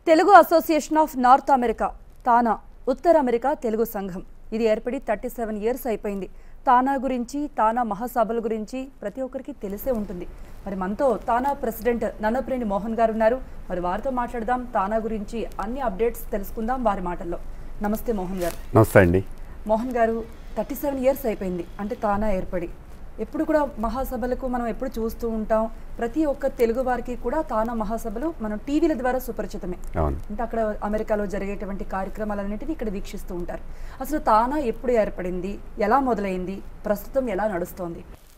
Telugu association of North America TANA ఉత్తర America Telugu సంఘం ఇది ఏర్పడి థర్టీ సెవెన్ ఇయర్స్ అయిపోయింది తానా గురించి తానా మహాసభల గురించి ప్రతి ఒక్కరికి తెలిసే ఉంటుంది మరి మనతో తానా ప్రెసిడెంట్ నన్నప్రేణి మోహన్ గారు ఉన్నారు మరి వారితో మాట్లాడదాం తానా గురించి అన్ని అప్డేట్స్ తెలుసుకుందాం వారి మాటల్లో నమస్తే మోహన్ గారు నమస్తే అండి మోహన్ గారు థర్టీ సెవెన్ ఇయర్స్ అయిపోయింది అంటే తానా ఏర్పడి ఎప్పుడు కూడా మహాసభలకు మనం ఎప్పుడు చూస్తూ ఉంటాం ప్రతి ఒక్క తెలుగు వారికి కూడా తానా మహాసభలు మనం టీవీల ద్వారా సుపరిచితమే అవును అంటే అక్కడ అమెరికాలో జరిగేటువంటి కార్యక్రమాలన్నింటినీ ఇక్కడ వీక్షిస్తూ ఉంటారు అసలు తానా ఎప్పుడు ఏర్పడింది ఎలా మొదలైంది ప్రస్తుతం ఎలా నడుస్తోంది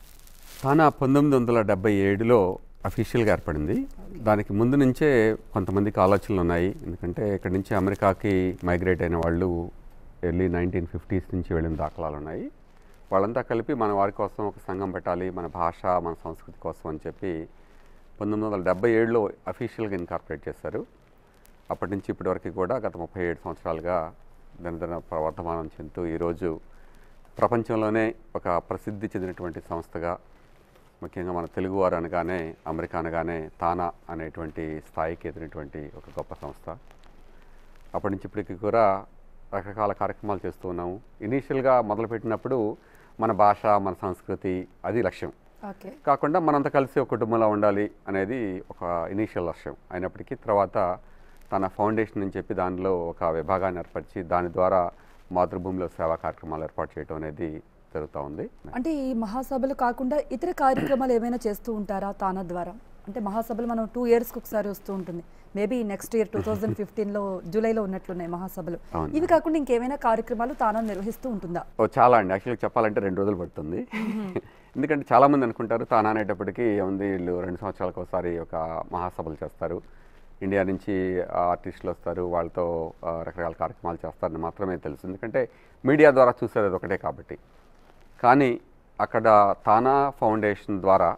తానా పంతొమ్మిది వందల డెబ్బై ఏడులో అఫీషియల్గా ఏర్పడింది దానికి ముందు నుంచే కొంతమందికి ఆలోచనలు ఉన్నాయి ఎందుకంటే ఇక్కడి నుంచి అమెరికాకి మైగ్రేట్ అయిన వాళ్ళు ఎర్లీ నైన్టీన్ ఫిఫ్టీస్ నుంచి వెళ్ళిన దాఖలాలు ఉన్నాయి వాళ్ళంతా కలిపి మన వారి కోసం ఒక సంఘం పెట్టాలి మన భాష మన సంస్కృతి కోసం అని చెప్పి పంతొమ్మిది వందల డెబ్బై ఏడులో అఫీషియల్గా ఇన్కార్పొరేట్ చేశారు అప్పటి నుంచి ఇప్పటి వరకు కూడా గత ముప్పై ఏడు సంవత్సరాలుగా దినదిన ప్రవర్తమానం చెందుతూ ఈరోజు ప్రపంచంలోనే ఒక ప్రసిద్ధి చెందినటువంటి సంస్థగా ముఖ్యంగా మన తెలుగువారు అనగానే అమెరికా అనగానే తానా అనేటువంటి స్థాయికి ఎదిరినటువంటి ఒక గొప్ప సంస్థ అప్పటి నుంచి ఇప్పటికి కూడా రకరకాల కార్యక్రమాలు చేస్తూ ఉన్నాము ఇనీషియల్గా మొదలుపెట్టినప్పుడు మన భాష మన సంస్కృతి అది లక్ష్యం ఓకే కాకుండా మనంతా కలిసి ఒక కుటుంబంలో ఉండాలి అనేది ఒక ఇనీషియల్ లక్ష్యం అయినప్పటికీ తర్వాత తన ఫౌండేషన్ అని చెప్పి దానిలో ఒక విభాగాన్ని ఏర్పరిచి దాని ద్వారా మాతృభూమిలో సేవా కార్యక్రమాలు ఏర్పాటు చేయడం అనేది జరుగుతూ ఉంది అంటే ఈ మహాసభలు కాకుండా ఇతర కార్యక్రమాలు ఏమైనా చేస్తూ ఉంటారా తానా ద్వారా అంటే మహాసభలు మనం టూ ఇయర్స్కి ఒకసారి వస్తూ ఉంటుంది maybe next year two thousand ఫిఫ్టీన్లో జూలైలో ఉన్నట్లున్నాయి మహాసభలు అవును. ఇవి కాకుండా ఇంకేమైనా కార్యక్రమాలు తానా నిర్వహిస్తూ ఉంటుందా ఓ చాలా అండి యాక్చువల్గా చెప్పాలంటే రెండు రోజులు పడుతుంది ఎందుకంటే చాలామంది అనుకుంటారు తాను అనేటప్పటికీ ఉంది వీళ్ళు రెండు సంవత్సరాలకు ఒకసారి ఒక మహాసభలు చేస్తారు ఇండియా నుంచి ఆర్టిస్టులు వస్తారు వాళ్ళతో ఆ, రకరకాల కార్యక్రమాలు చేస్తారని మాత్రమే తెలుసు ఎందుకంటే మీడియా ద్వారా చూసేది అది ఒకటే కాబట్టి కానీ అక్కడ తానా ఫౌండేషన్ ద్వారా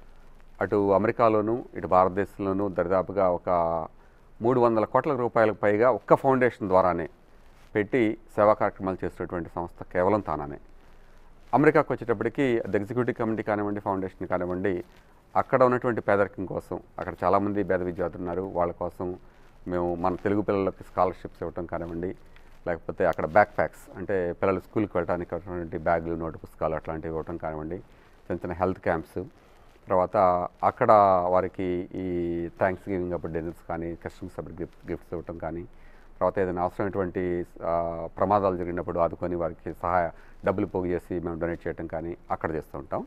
అటు అమెరికాలోను ఇటు భారతదేశంలోనూ దరిదాపుగా ఒక మూడు వందల కోట్ల రూపాయలకు పైగా ఒక్క ఫౌండేషన్ ద్వారానే పెట్టి సేవా కార్యక్రమాలు చేస్తున్నటువంటి సంస్థ కేవలం తానానే అమెరికాకు వచ్చేటప్పటికి అది ఎగ్జిక్యూటివ్ కమిటీ కానివ్వండి ఫౌండేషన్ కానివ్వండి అక్కడ ఉన్నటువంటి పేదరికం కోసం అక్కడ చాలామంది పేద విద్యార్థులు ఉన్నారు వాళ్ళ కోసం మేము మన తెలుగు పిల్లలకి స్కాలర్షిప్స్ ఇవ్వటం కానివ్వండి లేకపోతే అక్కడ బ్యాక్ ప్యాక్స్ అంటే పిల్లలు స్కూల్కి వెళ్ళడానికి ఉన్నటువంటి బ్యాగులు నోటు పుస్తకాలు అట్లాంటివి ఇవ్వటం కానివ్వండి చిన్న చిన్న హెల్త్ క్యాంప్స్ తర్వాత అక్కడ వారికి ఈ థ్యాంక్స్ గివింగ్ అప్పుడు డిన్నర్స్ కానీ కస్టమర్స్ అప్పుడు గిఫ్ట్ గిఫ్ట్స్ ఇవ్వటం కానీ తర్వాత ఏదైనా అవసరమైనటువంటి ఆ, ప్రమాదాలు జరిగినప్పుడు ఆదుకొని వారికి సహాయ డబ్బులు పోగు చేసి మేము డొనేట్ చేయడం కానీ అక్కడ చేస్తూ ఉంటాం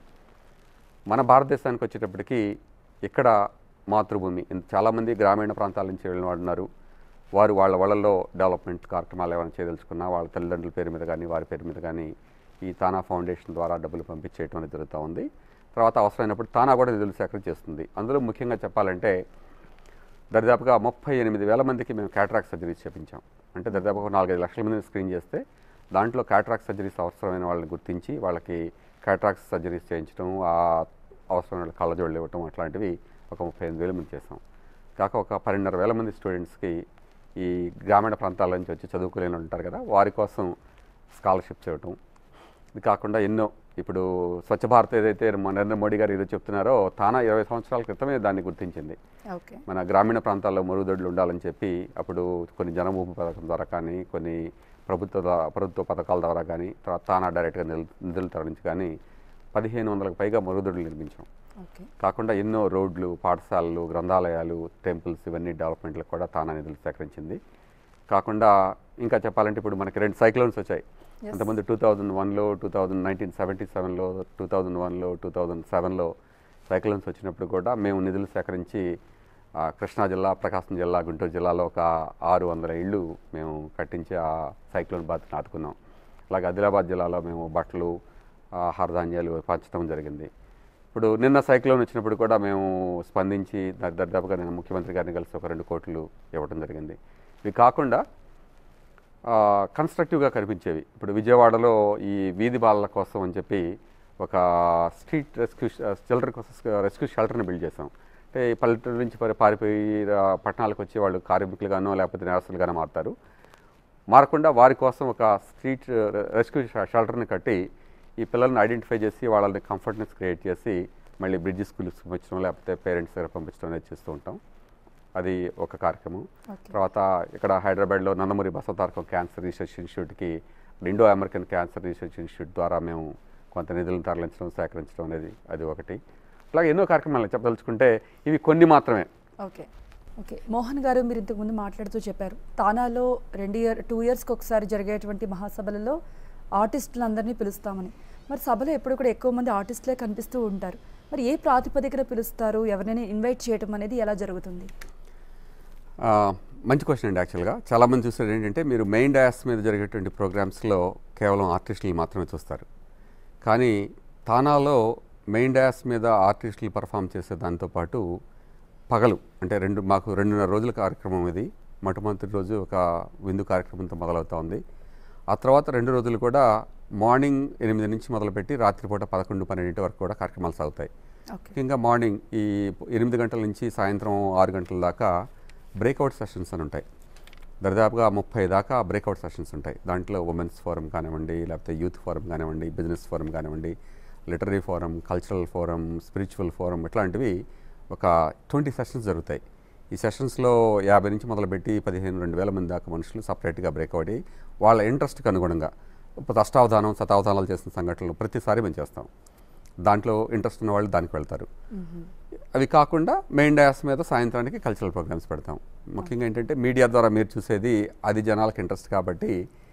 మన భారతదేశానికి వచ్చేటప్పటికి ఇక్కడ మాతృభూమి ఇంత- చాలామంది గ్రామీణ ప్రాంతాల నుంచి వెళ్ళిన వాడు ఉన్నారు వారు వాళ్ళ వాళ్ళల్లో డెవలప్మెంట్ కార్యక్రమాలు ఏమైనా చేయదలుచుకున్నా వాళ్ళ తల్లిదండ్రుల పేరు మీద కానీ వారి పేరు మీద కానీ ఈ తానా ఫౌండేషన్ ద్వారా డబ్బులు పంపించేయటం అనేది జరుగుతూ ఉంది తర్వాత అవసరమైనప్పుడు తానా కూడా నిధులు సేకరణ చేస్తుంది అందులో ముఖ్యంగా చెప్పాలంటే దరిదాపుగా ముప్పై ఎనిమిది వేల మందికి మేము క్యాటరాక్ట్ సర్జరీస్ చేపించాం అంటే దరిదాపుగా నాలుగైదు లక్షల మందిని స్క్రీన్ చేస్తే దాంట్లో క్యాటరాక్ట్ సర్జరీస్ అవసరమైన వాళ్ళని గుర్తించి వాళ్ళకి క్యాటరాక్ట్ సర్జరీస్ చేయించడం ఆ అవసరమైన కళ్ళజోళ్ళు ఇవ్వటం అట్లాంటివి ఒక ముప్పై ఎనిమిది వేల మంది చేసాం కాక ఒక పన్నెండున్నర వేల మంది స్టూడెంట్స్కి ఈ గ్రామీణ ప్రాంతాల నుంచి వచ్చి చదువుకోలేని వాళ్ళు ఉంటారు కదా వారి కోసం స్కాలర్షిప్స్ ఇవ్వటం ఇది కాకుండా ఎన్నో ఇప్పుడు స్వచ్ఛ భారత్ ఏదైతే మన నరేంద్ర మోడీ గారు ఈరోజు చెప్తున్నారో తానా ఇరవై సంవత్సరాల క్రితమే దాన్ని గుర్తించింది ఓకే మన గ్రామీణ ప్రాంతాల్లో మరుగుదొడ్లు ఉండాలని చెప్పి అప్పుడు కొన్ని జనభూమి పథకం ద్వారా కానీ కొన్ని ప్రభుత్వ ద్వా- ప్రభుత్వ పథకాల ద్వారా కానీ తర్వాత తానా డైరెక్ట్గా నిధులు నిధులు తరలించి కానీ పదిహేను వందలకు పైగా మరుగుదొడ్లు నిర్మించాం ఓకే కాకుండా ఎన్నో రోడ్లు పాఠశాలలు గ్రంథాలయాలు టెంపుల్స్ ఇవన్నీ డెవలప్మెంట్లకు కూడా తానా నిధులు సేకరించింది కాకుండా ఇంకా చెప్పాలంటే ఇప్పుడు మనకి రెండు సైక్లోన్స్ వచ్చాయి Yes. అంతకుముందు టూ థౌజండ్ వన్లో టూ థౌజండ్ నైన్టీన్ సెవెంటీ సెవెన్లో టూ థౌజండ్ వన్లో టూ థౌజండ్ సెవెన్లో సైక్లోన్స్ వచ్చినప్పుడు కూడా మేము నిధులు సేకరించి ఆ, కృష్ణా జిల్లా ప్రకాశం జిల్లా గుంటూరు జిల్లాలో ఒక ఆరు వందల ఇళ్ళు మేము కట్టించి ఆ సైక్లోన్ బాధితులను ఆదుకున్నాం అలాగే ఆదిలాబాద్ జిల్లాలో మేము బట్టలు ఆహార ధాన్యాలు పంచడం జరిగింది ఇప్పుడు నిన్న సైక్లోన్ వచ్చినప్పుడు కూడా మేము స్పందించి దాని దాదాపుగా నేను ముఖ్యమంత్రి గారిని కలిసి ఒక రెండు కోట్లు ఇవ్వడం జరిగింది ఇవి కాకుండా కన్స్ట్రక్టివ్గా కనిపించేవి ఇప్పుడు విజయవాడలో ఈ వీధి బాలల కోసం అని చెప్పి ఒక స్ట్రీట్ రెస్క్యూ చిల్డ్రన్ కోసం రెస్క్యూ షెల్టర్ని బిల్డ్ చేసాం అంటే ఈ పల్లెటూరు నుంచి పారి- పారిపోయి ఆ, పట్టణాలకు వచ్చి వాళ్ళు కార్మికులుగానో లేకపోతే నేరస్తులుగానో మారుతారు మారకుండా వారి కోసం ఒక స్ట్రీట్ రెస్క్యూ షెల్టర్ని కట్టి ఈ పిల్లల్ని ఐడెంటిఫై చేసి వాళ్ళని కంఫర్ట్నెస్ క్రియేట్ చేసి మళ్ళీ బ్రిడ్జ్ స్కూల్స్కి పంపించడం లేకపోతే పేరెంట్స్ దగ్గర పంపించడం అనేది చేస్తూ ఉంటాం అది ఒక కార్యక్రమం ఓకే తర్వాత ఇక్కడ హైదరాబాద్లో నందమూరి బసవతారకం క్యాన్సర్ రీసెర్చ్ ఇన్స్టిట్యూట్కి Indo American cancer research institute ద్వారా మేము కొంత నిధులను తరలించడం సేకరించడం అనేది అది ఒకటి అలాగే ఎన్నో కార్యక్రమాలు చెప్పదలుచుకుంటే ఇవి కొన్ని మాత్రమే ఓకే ఓకే మోహన్ గారు మీరు ఇంతకుముందు మాట్లాడుతూ చెప్పారు తానాలో రెండు ఇయర్ టూ ఇయర్స్కి ఒకసారి జరిగేటువంటి మహాసభలలో ఆర్టిస్టులందరినీ పిలుస్తామని మరి సభలో ఎప్పుడు కూడా ఎక్కువ మంది ఆర్టిస్టులే కనిపిస్తూ ఉంటారు మరి ఏ ప్రాతిపదికన పిలుస్తారు ఎవరినైనా ఇన్వైట్ చేయటం అనేది ఎలా జరుగుతుంది ఆ, మంచి క్వశ్చన్ అండి యాక్చువల్గా చాలామంది చూసేది ఏంటంటే మీరు మెయిన్ డయాస్ మీద జరిగేటువంటి ప్రోగ్రామ్స్లో కేవలం ఆర్టిస్టులు మాత్రమే చూస్తారు కానీ తానాలో మెయిన్ డయాస్ మీద ఆర్టిస్టులు పర్ఫామ్ చేసే దాంతోపాటు పగలు అంటే రెండు మాకు రెండున్నర రోజుల కార్యక్రమం ఇది మొట్టమొదటి రోజు ఒక విందు కార్యక్రమంతో మొదలవుతా ఉంది ఆ తర్వాత రెండు రోజులు కూడా మార్నింగ్ ఎనిమిది నుంచి మొదలుపెట్టి రాత్రిపూట పదకొండు పన్నెండింటి వరకు కూడా కార్యక్రమాలు సాగుతాయి ఓకే ముఖ్యంగా మార్నింగ్ ఈ ఎనిమిది గంటల నుంచి సాయంత్రం ఆరు గంటల దాకా బ్రేక్అవుట్ సెషన్స్ అని ఉంటాయి దరిదాపుగా ముప్పై దాకా బ్రేక్అవుట్ సెషన్స్ ఉంటాయి దాంట్లో ఉమెన్స్ ఫోరం కానివ్వండి లేకపోతే యూత్ ఫోరం కానివ్వండి బిజినెస్ ఫోరం కానివ్వండి literary forum cultural forum spiritual forum ఇట్లాంటివి ఒక ట్వంటీ సెషన్స్ జరుగుతాయి ఈ సెషన్స్లో యాభై నుంచి మొదలుపెట్టి పదిహేను రెండు వేల మంది దాకా మనుషులు సపరేట్గా బ్రేక్అవుట్ అయ్యి వాళ్ళ ఇంట్రెస్ట్కి అనుగుణంగా ఇప్పుడు అష్టావధానం శతావధానాలు చేసిన సంఘటనలు ప్రతిసారి మేము చేస్తాం దాంట్లో ఇంట్రెస్ట్ ఉన్న వాళ్ళు దానికి వెళ్తారు అవి కాకుండా మెయిన్ డయాస్ మీద సాయంత్రానికి కల్చరల్ ప్రోగ్రామ్స్ పెడతాం ముఖ్యంగా ఏంటంటే మీడియా ద్వారా మీరు చూసేది అది జనాలకు ఇంట్రెస్ట్ కాబట్టి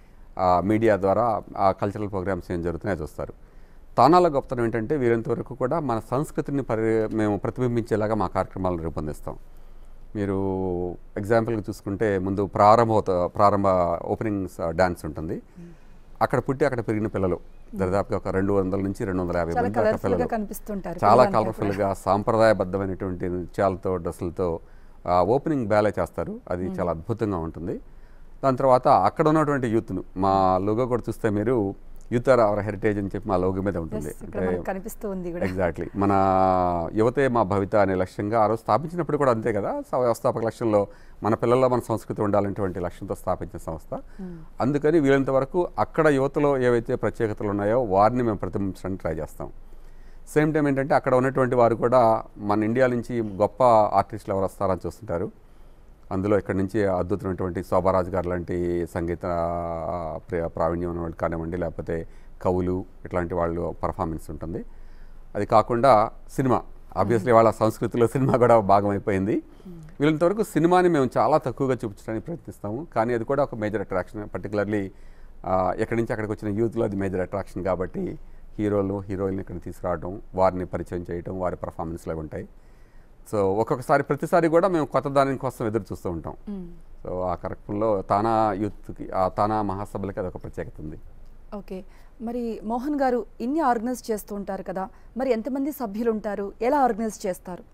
ఆ మీడియా ద్వారా ఆ కల్చరల్ ప్రోగ్రామ్స్ ఏం జరుగుతున్నాయో చూస్తారు తానాల గొప్పతనం ఏంటంటే వీరంత వరకు కూడా మన సంస్కృతిని పరి మేము ప్రతిబింబించేలాగా మా కార్యక్రమాలను రూపొందిస్తాం మీరు ఎగ్జాంపుల్గా చూసుకుంటే ముందు ప్రారంభ ప్రారంభ ఓపెనింగ్ డాన్స్ ఉంటుంది అక్కడ పుట్టి అక్కడ పెరిగిన పిల్లలు దరిదాపుగా ఒక రెండు వందల నుంచి రెండు వందల యాభై చాలా మంది దాకా కలర్ఫుల్ గా పిల్లలు కనిపిస్తుంటారు చాలా పిల్లలంతా కూడా. కలర్ఫుల్గా సాంప్రదాయబద్ధమైనటువంటి నృత్యాలతో డ్రెస్సులతో ఆ ఓపెనింగ్ బ్యాలే చేస్తారు అది చాలా అద్భుతంగా ఉంటుంది దాని తర్వాత అక్కడ ఉన్నటువంటి యూత్ను మా లోగో కూడా చూస్తే మీరు యూత్ ఆర్ అవర్ హెరిటేజ్ అని చెప్పి మా లోగో మీద ఉంటుంది Yes, ఇక్కడ మనకు కనిపిస్తూ ఉంది కూడా ఎగ్జాక్ట్లీ మన యువతే మా భవిత అనే లక్ష్యంగా ఆ రోజు స్థాపించినప్పుడు కూడా అంతే కదా స- వ్యవస్థాపక లక్ష్యంలో మన పిల్లల్లో మన సంస్కృతి ఉండాలనేటువంటి లక్ష్యంతో స్థాపించిన సంస్థ అందుకని వీలంత వరకు అక్కడ యువతలో ఏవైతే ప్రత్యేకతలు ఉన్నాయో వారిని మేము ప్రతిబింబించడానికి ట్రై చేస్తాం సేమ్ టైం ఏంటంటే అక్కడ ఉన్నటువంటి వారు కూడా మన ఇండియా నుంచి గొప్ప ఆర్టిస్టులు ఎవరు వస్తారని చూస్తుంటారు అందులో ఇక్కడ నుంచి అద్భుతమైనటువంటి శోభారాజు గారు లాంటి సంగీత ఆ, ప్ర- ప్రావీణ్యం ఉన్న వాళ్ళు కానివ్వండి లేకపోతే కవులు ఇట్లాంటి వాళ్ళు పర్ఫార్మెన్స్ ఉంటుంది అది కాకుండా సినిమా ఆబ్వియస్లీ వాళ్ళ సంస్కృతిలో సినిమా కూడా భాగం అయిపోయింది వీళ్ళంతవరకు సినిమాని మేము చాలా తక్కువగా చూపించడానికి ప్రయత్నిస్తాము కానీ అది కూడా ఒక మేజర్ అట్రాక్షన్ పర్టికులర్లీ ఎక్కడి నుంచి అక్కడికి వచ్చిన యూత్లో అది మేజర్ అట్రాక్షన్ కాబట్టి హీరోలు హీరోయిన్ ఇక్కడ తీసుకురావడం వారిని పరిచయం చేయడం వారి పర్ఫార్మెన్స్లు అవి ఉంటాయి సో ఒక్కొక్కసారి ప్రతిసారి కూడా మేము కొత్త దాని కోసం ఎదురు చూస్తూ ఉంటాం సో ఆ కార్యక్రమంలో తానా యూత్కి ఆ తానా మహాసభలకి అదొక ప్రత్యేకత ఉంది ఓకే మరి మోహన్ గారు ఇన్ని ఆర్గనైజ్ చేస్తూ ఉంటారు కదా మరి ఎంతమంది సభ్యులు ఉంటారు ఎలా ఆర్గనైజ్ చేస్తారు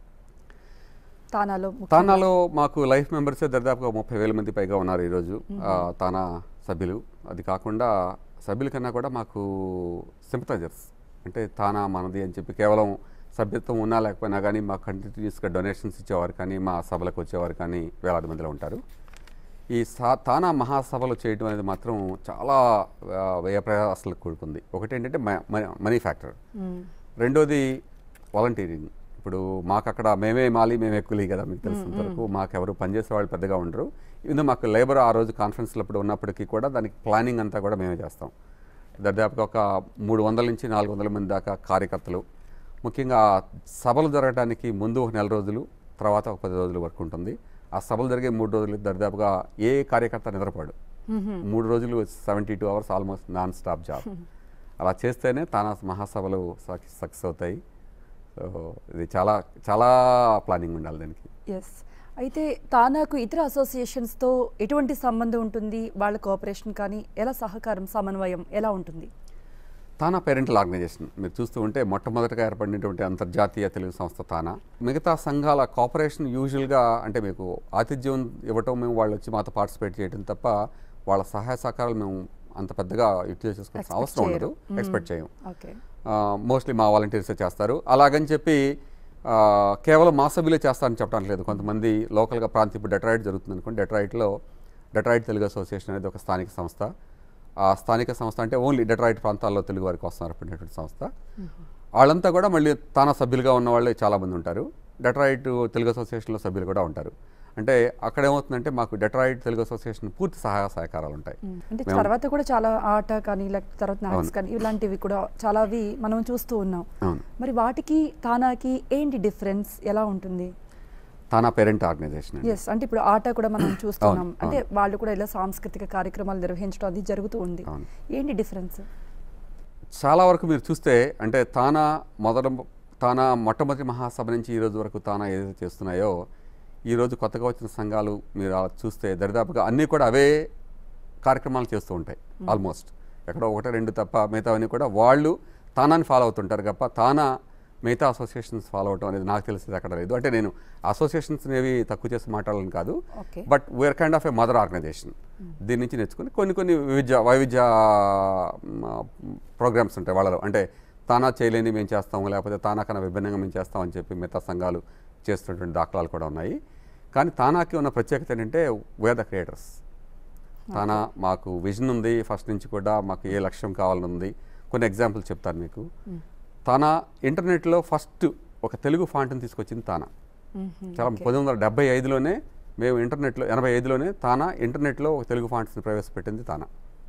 తానాలో ముఖ్యంగా? తానాలో మాకు లైఫ్ మెంబర్సే దాదాపుగా ముప్పై వేల మంది పైగా ఉన్నారు ఈరోజు ఆ, తానా సభ్యులు అది కాకుండా సభ్యుల కన్నా కూడా మాకు సింపథైజర్స్ అంటే తానా మనది అని చెప్పి కేవలం సభ్యత్వం ఉన్నా లేకపోయినా కానీ మాకు కంటిన్యూస్గా డొనేషన్స్ ఇచ్చేవారు కానీ మా సభలకు వచ్చేవారు కానీ వేలాది మందిలో ఉంటారు ఈ సా తానా మహాసభలు చేయడం అనేది మాత్రం చాలా ఆ, వ్యయ ప్రయాసాలకు కూడుకుంది ఒకటి ఏంటంటే మనీ ఫ్యాక్టర్ మ్మ్. రెండోది వాలంటీరింగ్ ఇప్పుడు మాకు అక్కడ మేమే మాలి మేమే కూలీ కదా మీకు తెలిసినంత వరకు మాకు ఎవరు పనిచేసే వాళ్ళు పెద్దగా ఉండరు ఇది మాకు లేబర్ ఆ రోజు కాన్ఫరెన్స్లో అప్పుడు ఉన్నప్పటికీ కూడా దానికి ప్లానింగ్ అంతా కూడా మేమే చేస్తాం దాదాపుగా ఒక మూడు వందల నుంచి నాలుగు వందల మంది దాకా కార్యకర్తలు ముఖ్యంగా సభలు జరగడానికి ముందు ఒక నెల రోజులు తర్వాత ఒక పది రోజుల వరకు ఉంటుంది ఆ సభలు జరిగే మూడు రోజులు దరిదాపుగా ఏ కార్యకర్త నిద్రపోడు మూడు రోజులు seventy two hours almost non stop job అలా చేస్తేనే తానా మహాసభలు సక్సెస్ అవుతాయి సో ఇది చాలా చాలా ప్లానింగ్ ఉండాలి దానికి ఎస్ అయితే తానాకు ఇతర అసోసియేషన్స్తో ఎటువంటి సంబంధం ఉంటుంది వాళ్ళ కోఆపరేషన్ కానీ ఎలా సహకారం సమన్వయం ఎలా ఉంటుంది తానా పేరెంటల్ ఆర్గనైజేషన్ మీరు చూస్తూ ఉంటే మొట్టమొదటిగా ఏర్పడినటువంటి అంతర్జాతీయ తెలుగు సంస్థ తానా మిగతా సంఘాల కోఆపరేషన్ యూజువల్గా అంటే మీకు ఆతిథ్యం ఇవ్వటం మేము వాళ్ళు వచ్చి మాతో పార్టిసిపేట్ చేయడం తప్ప వాళ్ళ సహాయ సహకారాలు మేము అంత పెద్దగా యూటిలైజ్ చేసుకోవాల్సిన Expect అవసరం ఉండదు చేయరు. ఎక్స్పెక్ట్ చేయం ఓకే మోస్ట్లీ మా వాలంటీర్సే చేస్తారు అలాగని చెప్పి ఆ, కేవలం మా సభ్యులే చేస్తారని చెప్పడానికి లేదు కొంతమంది లోకల్గా ప్రాంతం ఇప్పుడు డెట్రాయిట్ జరుగుతుంది అనుకోండి డెట్రాయిట్లో డెట్రాయిట్ తెలుగు అసోసియేషన్ అనేది ఒక స్థానిక సంస్థ ఆ స్థానిక సంస్థ అంటే ఓన్లీ డెట్రాయిట్ ప్రాంతాల్లో తెలుగు వారికి కోసం ఏర్పడినటువంటి సంస్థ వాళ్ళంతా కూడా మళ్ళీ తానా సభ్యులుగా ఉన్న వాళ్ళే చాలామంది ఉంటారు డెట్రాయిట్ తెలుగు అసోసియేషన్లో సభ్యులు కూడా ఉంటారు అంటే అక్కడ ఏమవుతుందంటే మాకు డెట్రాయిడ్ తెలుగు అసోసియేషన్ పూర్తి సహాయ సహకారాలు ఉంటాయి మ్మ్. అంటే మేము- తర్వాత కూడా చాలా ఆట కానీ లేకపోతే తర్వాత నాట్స్ కానీ ఇలాంటివి కూడా చాలావి మనం చూస్తూ ఉన్నాం అవును మరి వాటికి తానాకి ఏంటి డిఫరెన్స్ ఎలా ఉంటుంది తానా పేరెంట్ ఆర్గనైజేషన్ అండి ఎస్ అంటే ఇప్పుడు ఆట కూడా మనం చూస్తున్నాం అవును, అంటే వాళ్ళు కూడా ఇలా సాంస్కృతిక కార్యక్రమాలు నిర్వహించడం అది జరుగుతూ ఉంది అవును. ఏంటి డిఫరెన్స్ చాలా వరకు మీరు చూస్తే అంటే తానా మొదట తానా మొట్టమొదటి మహాసభ నుంచి ఈ రోజు వరకు తానా ఏదైతే చేస్తున్నాయో ఈరోజు కొత్తగా వచ్చిన సంఘాలు మీరు అలా చూస్తే దరిదాపుగా అన్నీ కూడా అవే కార్యక్రమాలు చేస్తూ ఉంటాయి ఆల్మోస్ట్ ఎక్కడో ఒకటి రెండు తప్ప మిగతావన్నీ కూడా వాళ్ళు తానాన్ని ఫాలో అవుతుంటారు తప్ప తానా మిగతా అసోసియేషన్స్ ఫాలో అవటం అనేది నాకు తెలిసింది అక్కడ లేదు అంటే నేను అసోసియేషన్స్ ఏవి తక్కువ చేసి మాట్లాడాలని కాదు okay but we are kind of a mother organization దీని నుంచి నేర్చుకుని కొన్ని కొన్ని వివిధ వైవిధ్య ప్రోగ్రామ్స్ ఉంటాయి వాళ్ళలో అంటే తానా చేయలేని మేము చేస్తాము లేకపోతే తానా కన్నా విభిన్నంగా మేము చేస్తాం అని చెప్పి మిగతా సంఘాలు చేస్తున్నటువంటి దాఖలాలు కూడా ఉన్నాయి కానీ తానాకి ఉన్న ప్రత్యేకత ఏంటంటే వేర్ ద క్రియేటర్స్ తానా మాకు విజన్ ఉంది ఫస్ట్ నుంచి కూడా మాకు ఏ లక్ష్యం కావాలని ఉంది కొన్ని ఎగ్జాంపుల్స్ చెప్తాను మీకు తానా ఇంటర్నెట్లో ఫస్ట్ ఒక తెలుగు ఫాంట్ని తీసుకొచ్చింది తానా చాలా పంతొమ్మిది వందల డెబ్బై ఐదులోనే మేము ఇంటర్నెట్లో ఎనభై ఐదులోనే తానా ఇంటర్నెట్లో ఒక తెలుగు ఫాంట్స్ని ప్రవేశపెట్టింది తానా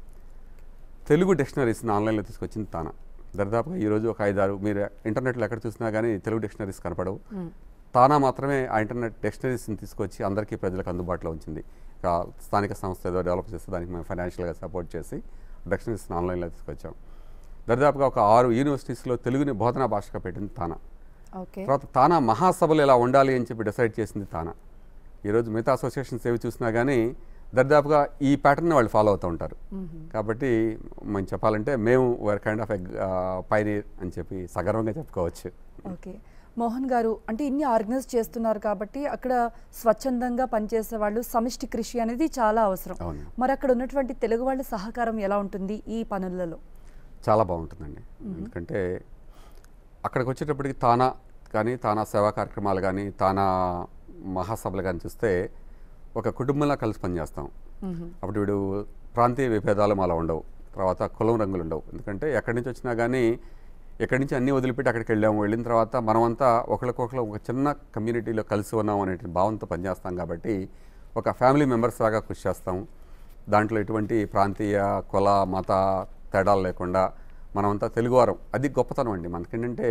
తెలుగు డిక్షనరీస్ని ఆన్లైన్లో తీసుకొచ్చింది తానా దరిదాపుగా ఈరోజు ఒక ఐదారు మీరు ఇంటర్నెట్లో ఎక్కడ చూసినా కానీ తెలుగు డిక్షనరీస్ కనపడవు తానా మాత్రమే ఆ ఇంటర్నెట్ డిక్షనరీస్ని తీసుకొచ్చి అందరికీ ప్రజలకు అందుబాటులో ఉంచింది ఇక స్థానిక సంస్థ ఏదో డెవలప్ చేస్తే దానికి మేము ఫైనాన్షియల్గా సపోర్ట్ చేసి డిక్షనరీస్ని ఆన్లైన్లో తీసుకొచ్చాం దరిదాపుగా ఒక ఆరు యూనివర్సిటీస్లో తెలుగుని బోధనా భాషగా పెట్టింది తానా ఓకే తర్వాత తానా మహాసభలు ఎలా ఉండాలి అని చెప్పి డిసైడ్ చేసింది తానా ఈరోజు మిగతా అసోసియేషన్స్ ఏవి చూసినా కానీ దరిదాపుగా ఈ ప్యాటర్న్ వాళ్ళు ఫాలో అవుతూ ఉంటారు కాబట్టి మనం చెప్పాలంటే మేము we're kind of a pioneer అని చెప్పి సగర్వంగా చెప్పుకోవచ్చు ఓకే మోహన్ గారు అంటే ఇన్ని ఆర్గనైజ్ చేస్తున్నారు కాబట్టి అక్కడ స్వచ్ఛందంగా పనిచేసే వాళ్ళు సమిష్టి కృషి అనేది చాలా అవసరం అవును మరి అక్కడ ఉన్నటువంటి తెలుగు వాళ్ళ సహకారం ఎలా ఉంటుంది ఈ పనులలో చాలా బాగుంటుందండి ఎందుకంటే అక్కడికి వచ్చేటప్పటికి తానా కానీ తానా సేవా కార్యక్రమాలు కానీ తానా మహాసభలు కానీ చూస్తే ఒక కుటుంబంలా కలిసి పనిచేస్తాం అప్పుడు వీడు ప్రాంతీయ విభేదాలు అలా ఉండవు తర్వాత కులం రంగులు ఉండవు ఎందుకంటే ఎక్కడి నుంచి వచ్చినా కానీ ఎక్కడి నుంచి అన్నీ వదిలిపెట్టి అక్కడికి వెళ్ళాము వెళ్ళిన తర్వాత మనమంతా ఒకరికొకరు ఒక చిన్న కమ్యూనిటీలో కలిసి ఉన్నాం అనే భావంతో పనిచేస్తాం కాబట్టి ఒక ఫ్యామిలీ మెంబర్స్ లాగా కృషి చేస్తాం దాంట్లో ఎటువంటి ప్రాంతీయ కుల మత తేడాలు లేకుండా మనమంతా తెలుగువారం అది గొప్పతనం అండి మనకేంటంటే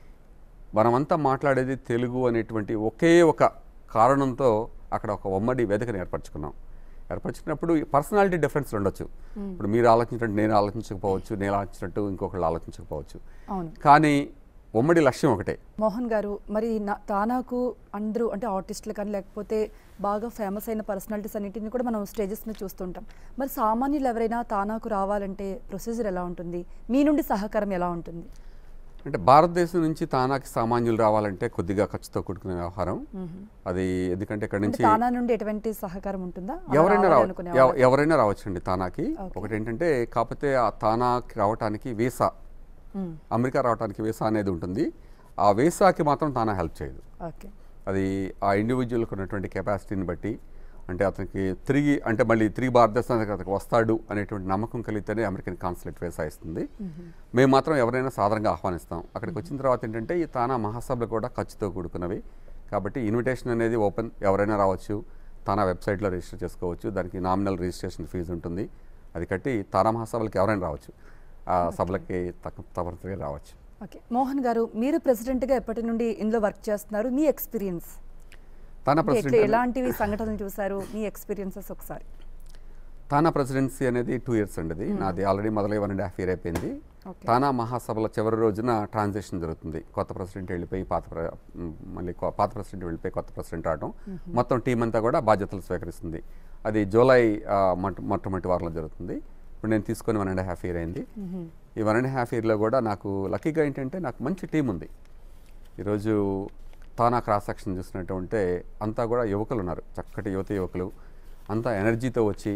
మనమంతా మాట్లాడేది తెలుగు అనేటువంటి ఒకే ఒక కారణంతో అక్కడ ఒక ఉమ్మడి వేదికను ఏర్పరచుకున్నాం ఏర్పరచుకున్నప్పుడు పర్సనాలిటీ డిఫరెన్స్లు ఉండొచ్చు ఇప్పుడు మీరు ఆలోచించినట్టు నేను ఆలోచించకపోవచ్చు నేను ఆలోచించినట్టు ఇంకొకళ్ళు ఆలోచించకపోవచ్చు అవును కానీ ఉమ్మడి లక్ష్యం ఒకటే మోహన్ గారు మరి నా- తానాకు అందరూ అంటే ఆర్టిస్టులు కానీ లేకపోతే బాగా ఫేమస్ అయిన పర్సనాలిటీస్ అన్నింటిని కూడా మనం స్టేజెస్ మీద చూస్తుంటాం మరి సామాన్యులు ఎవరైనా తానాకు రావాలంటే ప్రొసీజర్ ఎలా ఉంటుంది మీ నుండి సహకారం ఎలా ఉంటుంది అంటే భారతదేశం నుంచి తానాకి సామాన్యులు రావాలంటే కొద్దిగా ఖర్చుతో కూడుకునే వ్యవహారం అది ఎందుకంటే ఇక్కడ అంటే నుంచి తానా నుండి ఎటువంటి సహకారం ఉంటుందా అలా ఎవరైనా రావ రావాలనుకునే ఎవ- వాళ్ళకి? ఎవరైనా రావచ్చండి తానాకి Okay. ఒకటి ఏంటంటే కాకపోతే ఆ తానాకి రావటానికి వీసా మ్మ్. అమెరికా రావడానికి వీసా అనేది ఉంటుంది ఆ వీసాకి మాత్రం తానా హెల్ప్ చేయదు ఓకే అది ఆ ఇండివిజువల్కి ఉన్నటువంటి కెపాసిటీని బట్టి అంటే అతనికి తిరిగి అంటే మళ్ళీ తిరిగి భారతదేశానికి అతనికి వస్తాడు అనేటువంటి నమ్మకం కలిగితేనే అమెరికన్ కాన్సులేట్ వీసా ఇస్తుంది మేము మాత్రం ఎవరైనా సాధారణంగా ఆహ్వానిస్తాం అక్కడికి వచ్చిన తర్వాత ఏంటంటే ఈ తానా మహాసభలు కూడా ఖర్చుతో కూడుకున్నవి కాబట్టి ఇన్విటేషన్ అనేది ఓపెన్ ఎవరైనా రావచ్చు తానా వెబ్సైట్లో రిజిస్టర్ చేసుకోవచ్చు దానికి నామినల్ రిజిస్ట్రేషన్ ఫీజు ఉంటుంది అది కట్టి తానా మహాసభలకి ఎవరైనా రావచ్చు ఆ సభలకి తప్ప తప్పనిసరిగా రావచ్చు ఓకే మోహన్ గారు మీరు ప్రెసిడెంట్గా ఎప్పటి నుండి ఇందులో వర్క్ చేస్తున్నారు మీ ఎక్స్పీరియన్స్ తానా ఎట్లా ప్రెసిడెంట్ ఎలాంటివి సంఘటనలు చూసారు మీ ఎక్స్పీరియన్సెస్ ఒకసారి తానా ప్రెసిడెన్సీ అనేది టూ ఇయర్స్ అండి అది నాది ఆల్రెడీ మొదలై వన్ అండ్ హాఫ్ ఇయర్ అయిపోయింది ఓకే తానా మహాసభల చివరి రోజున ట్రాన్సాక్షన్ జరుగుతుంది కొత్త ప్రెసిడెంట్ వెళ్ళిపోయి పాత ప్ర- మ్, మళ్ళీ కొ- పాత ప్రెసిడెంట్ వెళ్ళిపోయి కొత్త ప్రెసిడెంట్ రావడం మొత్తం టీం అంతా కూడా బాధ్యతలు స్వీకరిస్తుంది అది జూలై ఆ, మొట్ట మొట్టమొదటి వారంలో జరుగుతుంది ఇప్పుడు నేను తీసుకొని వన్ అండ్ హాఫ్ ఇయర్ అయింది ఈ వన్ అండ్ హాఫ్ ఇయర్లో కూడా నాకు లక్కీగా ఏంటంటే నాకు మంచి టీం ఉంది ఈరోజు తానా క్రాస్ సెక్షన్ చూసినట్టు ఉంటే అంతా కూడా యువకులు ఉన్నారు చక్కటి యువత యువకులు అంతా ఎనర్జీతో వచ్చి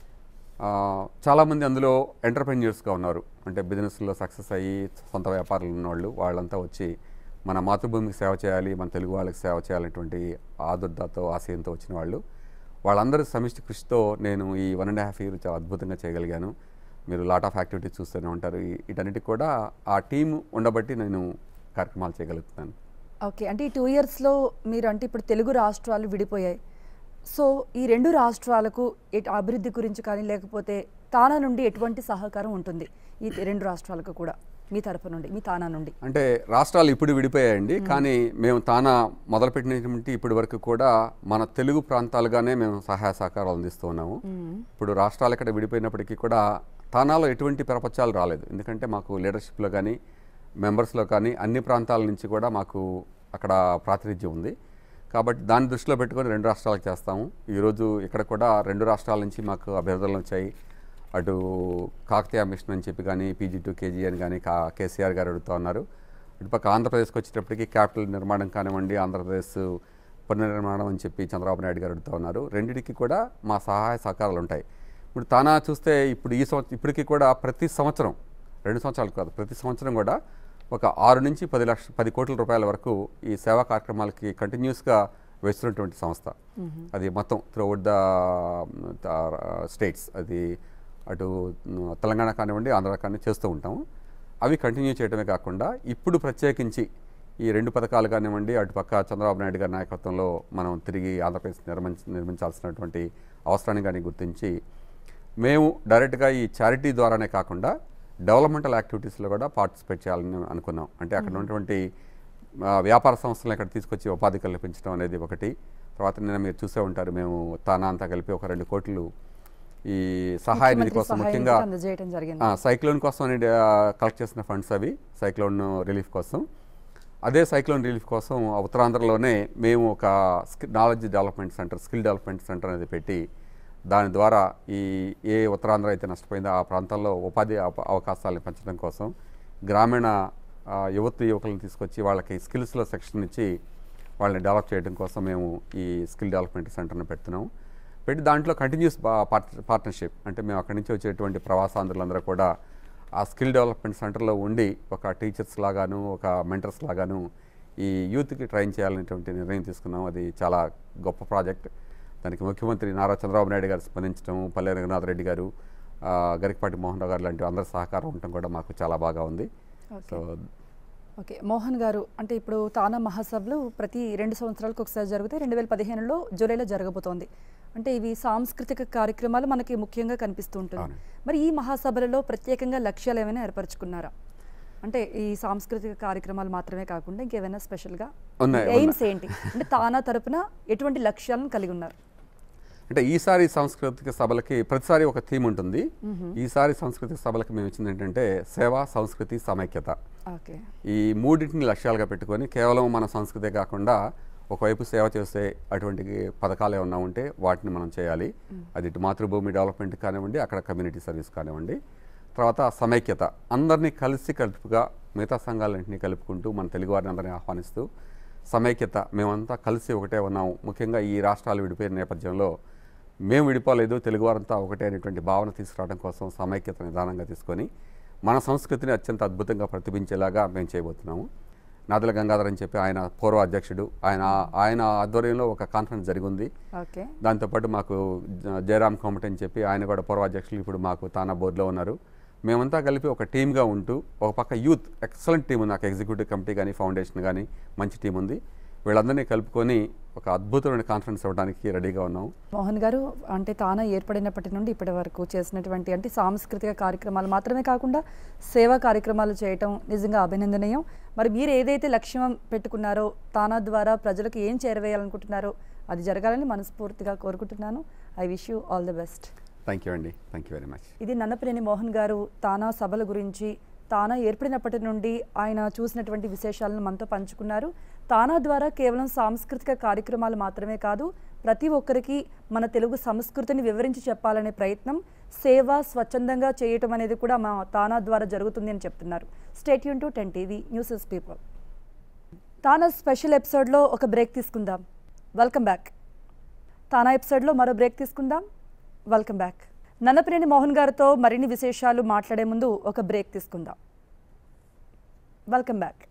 ఆ, చాలామంది అందులో ఎంటర్ప్రెన్యూర్స్గా ఉన్నారు అంటే బిజినెస్లో సక్సెస్ అయ్యి సొంత వ్యాపారాలు ఉన్నవాళ్ళు వాళ్ళంతా వచ్చి మన మాతృభూమికి సేవ చేయాలి మన తెలుగు వాళ్ళకి సేవ చేయాలనేటువంటి ఆదుర్దాతో ఆశయంతో వచ్చిన వాళ్ళు వాళ్ళందరి సమిష్టి కృషితో నేను ఈ వన్ అండ్ హాఫ్ ఇయర్ చాలా అద్భుతంగా చేయగలిగాను మీరు లాట్ ఆఫ్ యాక్టివిటీస్ చూస్తూనే ఉంటారు ఈ- వీటన్నిటికి కూడా ఆ టీం ఉండబట్టి నేను కార్యక్రమాలు చేయగలుగుతున్నాను ఓకే అంటే ఈ టూ ఇయర్స్లో మీరు అంటే ఇప్పుడు తెలుగు రాష్ట్రాలు విడిపోయాయి సో ఈ రెండు రాష్ట్రాలకు ఎటు అభివృద్ధి గురించి కానీ లేకపోతే తానా నుండి ఎటువంటి సహకారం ఉంటుంది ఈ రెండు రాష్ట్రాలకు కూడా మీ తరపు నుండి మీ తానా నుండి అంటే రాష్ట్రాలు ఇప్పుడు విడిపోయాయండి కానీ మేము తానా మొదలుపెట్టినటువంటి ఇప్పటి వరకు కూడా మన తెలుగు ప్రాంతాలుగానే మేము సహాయ సహకారాలు అందిస్తూ ఉన్నాము ఇప్పుడు రాష్ట్రాలు ఇక్కడ విడిపోయినప్పటికీ కూడా తానాలో ఎటువంటి ప్రపంచాలు రాలేదు ఎందుకంటే మాకు లీడర్షిప్లో కానీ మెంబర్స్లో కానీ అన్ని ప్రాంతాల నుంచి కూడా మాకు అక్కడ ప్రాతినిధ్యం ఉంది కాబట్టి దాన్ని దృష్టిలో పెట్టుకొని రెండు రాష్ట్రాలకు చేస్తాము ఈరోజు ఇక్కడ కూడా రెండు రాష్ట్రాల నుంచి మాకు అభ్యర్థులు వచ్చాయి అటు కాకతీయ మిషన్ అని చెప్పి కానీ పీజీ టూ కేజీ అని కానీ కా కేసీఆర్ గారు అడుగుతూ ఉన్నారు ఇటుపక్క ఆంధ్రప్రదేశ్కి వచ్చేటప్పటికి క్యాపిటల్ నిర్మాణం కానివ్వండి ఆంధ్రప్రదేశ్ పునర్నిర్మాణం అని చెప్పి చంద్రబాబు నాయుడు గారు అడుగుతూ ఉన్నారు రెండింటికి కూడా మా సహాయ సహకారాలు ఉంటాయి ఇప్పుడు తానా చూస్తే ఇప్పుడు ఈ సంవత్సరం ఇప్పటికీ కూడా ప్రతి సంవత్సరం రెండు సంవత్సరాలు కాదు ప్రతి సంవత్సరం కూడా ఒక ఆరు నుంచి పది లక్ష పది కోట్ల రూపాయల వరకు ఈ సేవా కార్యక్రమాలకి కంటిన్యూస్గా వేస్తున్నటువంటి సంస్థ అది మొత్తం త్రూఅవుట్ ద స్టేట్స్ అది అటు మ్, తెలంగాణ కానివ్వండి ఆంధ్ర కానివ్వండి చేస్తూ ఉంటాము అవి కంటిన్యూ చేయడమే కాకుండా ఇప్పుడు ప్రత్యేకించి ఈ రెండు పథకాలు కానివ్వండి అటు పక్క చంద్రబాబు నాయుడు గారి నాయకత్వంలో మనం తిరిగి ఆంధ్రప్రదేశ్ నిర్మించ నిర్మించాల్సినటువంటి అవసరాన్ని కానీ గుర్తించి మేము డైరెక్ట్గా ఈ చారిటీ ద్వారానే కాకుండా డెవలప్మెంటల్ యాక్టివిటీస్లో కూడా పార్టిసిపేట్ చేయాలని అనుకున్నాం అంటే అక్కడ ఉన్నటువంటి ఆ, వ్యాపార సంస్థలను ఇక్కడ తీసుకొచ్చి ఉపాధి కల్పించడం అనేది ఒకటి తర్వాత నిన్న మీరు చూసే ఉంటారు మేము తానా అంతా కలిపి ఒక రెండు కోట్లు ఈ సహాయ నిధి ముఖ్యమంత్రి కోసం సహాయ ముఖ్యంగా నిధికి అందజేయడం జరిగింది ఆ, సైక్లోన్ కోసం అని ఆ, కలెక్ట్ చేసిన ఫండ్స్ అవి సైక్లోన్ రిలీఫ్ కోసం అదే సైక్లోన్ రిలీఫ్ కోసం ఆ ఉత్తరాంధ్రలోనే మేము ఒక skill knowledge development centre skill development centre అనేది పెట్టి దాని ద్వారా ఈ ఏ ఉత్తరాంధ్ర అయితే నష్టపోయిందో ఆ ప్రాంతాల్లో ఉపాధి అవ- అవకాశాలను పెంచడం కోసం గ్రామీణ ఆ, యువతి యువకులను తీసుకొచ్చి వాళ్ళకి స్కిల్స్లో సెక్షన్ ఇచ్చి వాళ్ళని డెవలప్ చేయడం కోసం మేము ఈ స్కిల్ డెవలప్మెంట్ సెంటర్ని పెడుతున్నాము పెట్టి దాంట్లో కంటిన్యూస్ పార్ట్నర్షిప్ అంటే మేము అక్కడి నుంచి వచ్చేటువంటి ప్రవాసాంధ్రులందరూ కూడా ఆ స్కిల్ డెవలప్మెంట్ సెంటర్లో ఉండి ఒక టీచర్స్ లాగాను ఒక మెంటర్స్ లాగాను ఈ యూత్కి ట్రైన్ చేయాలనేటువంటి నిర్ణయం తీసుకున్నాం అది చాలా గొప్ప ప్రాజెక్ట్ దానికి ముఖ్యమంత్రి నారా చంద్రబాబు నాయుడు గారు స్పందించడం పల్లె రఘునాథ్ రెడ్డి గారు ఆ, గరికపాటి మోహన్ రావు గారు లాంటి అందరి సహకారం ఉండటం కూడా మాకు చాలా బాగా ఉంది సో ఓకే మోహన్ గారు అంటే ఇప్పుడు తానా మహాసభలు ప్రతి రెండు సంవత్సరాలకు ఒకసారి జరుగుతాయి రెండు వేల పదిహేనులో జూలైలో జరగబోతోంది అంటే ఇవి సాంస్కృతిక కార్యక్రమాలు మనకి ముఖ్యంగా కనిపిస్తూ ఉంటుంది అవును. మరి ఈ మహాసభలలో ప్రత్యేకంగా లక్ష్యాలు ఏమైనా ఏర్పరచుకున్నారా అంటే ఈ సాంస్కృతిక కార్యక్రమాలు మాత్రమే కాకుండా ఇంకేమైనా స్పెషల్గా ఉన్నాయి, ఎయిమ్స్ ఏంటి అంటే తానా తరపున ఎటువంటి లక్ష్యాలను కలిగి ఉన్నారు అంటే ఈసారి సాంస్కృతిక సభలకి ప్రతిసారి ఒక థీమ్ ఉంటుంది ఈసారి సాంస్కృతిక సభలకి మేము ఇచ్చింది ఏంటంటే సేవ సంస్కృతి సమైక్యత ఓకే ఈ మూడింటిని లక్ష్యాలుగా పెట్టుకొని కేవలం మన సంస్కృతే కాకుండా ఒకవైపు సేవ చేసే అటువంటి పథకాలు ఏమన్నా ఉంటే వాటిని మనం చేయాలి అది ఇటు మాతృభూమి డెవలప్మెంట్ కానివ్వండి అక్కడ కమ్యూనిటీ సర్వీస్ కానివ్వండి తర్వాత సమైక్యత అందరినీ కలిసి కలుపుగా మిగతా సంఘాలన్నింటినీ కలుపుకుంటూ మన తెలుగు వారిని అందరినీ ఆహ్వానిస్తూ సమైక్యత మేమంతా కలిసి ఒకటే ఉన్నాం ముఖ్యంగా ఈ రాష్ట్రాలు విడిపోయిన నేపథ్యంలో మేము విడిపోలేదు తెలుగువారంతా ఒకటే అనేటువంటి భావన తీసుకురావడం కోసం సమైక్యత నిదానంగా తీసుకొని మన సంస్కృతిని అత్యంత అద్భుతంగా ప్రతిబించేలాగా మేము చేయబోతున్నాము నాదల గంగాధర్ అని చెప్పి ఆయన పూర్వ అధ్యక్షుడు ఆయన ఆయన ఆధ్వర్యంలో ఒక కాన్ఫరెన్స్ జరిగింది ఓకే దాంతోపాటు మాకు జ- జయరామ్ కోమటి అని చెప్పి ఆయన కూడా పూర్వ అధ్యక్షులు ఇప్పుడు మాకు తానా బోర్డులో ఉన్నారు మేమంతా కలిపి ఒక టీమ్గా ఉంటూ ఒక పక్క యూత్ ఎక్సలెంట్ టీం ఉంది నాకు ఎగ్జిక్యూటివ్ కమిటీ కానీ ఫౌండేషన్ కానీ మంచి టీం ఉంది వీళ్ళందరినీ కలుపుకొని ఒక అద్భుతమైన కాన్ఫరెన్స్ అవ్వడానికి రెడీగా ఉన్నాము మోహన్ గారు అంటే తానా ఏర్పడినప్పటి నుండి ఇప్పటి వరకు చేసినటువంటి అంటే సాంస్కృతిక కార్యక్రమాలు మాత్రమే కాకుండా సేవా కార్యక్రమాలు చేయటం నిజంగా అభినందనీయం మరి మీరు ఏదైతే లక్ష్యం పెట్టుకున్నారో తానా ద్వారా ప్రజలకు ఏం చేరవేయాలనుకుంటున్నారో అది జరగాలని మనస్ఫూర్తిగా కోరుకుంటున్నాను I wish you all the best thank you అండి థ్యాంక్ యూ వెరీ మచ్ ఇది నన్నపనేని మోహన్ గారు తానా సభల గురించి తానా ఏర్పడినప్పటి నుండి ఆయన చూసినటువంటి విశేషాలను మనతో పంచుకున్నారు తానా ద్వారా కేవలం సాంస్కృతిక కార్యక్రమాలు మాత్రమే కాదు ప్రతి ఒక్కరికి మన తెలుగు సంస్కృతిని వివరించి చెప్పాలనే ప్రయత్నం సేవ స్వచ్ఛందంగా చేయటం అనేది కూడా మా తానా ద్వారా జరుగుతుంది అని చెప్తున్నారు స్టేట్ యూన్ to ten TV news people TANA special ఎపిసోడ్లో ఒక బ్రేక్ తీసుకుందాం వెల్కమ్ బ్యాక్ తానా ఎపిసోడ్లో మరో బ్రేక్ తీసుకుందాం వెల్కమ్ బ్యాక్ నన్నపనేని మోహన్ గారితో మరిన్ని విశేషాలు మాట్లాడే ముందు ఒక బ్రేక్ తీసుకుందాం వెల్కమ్ బ్యాక్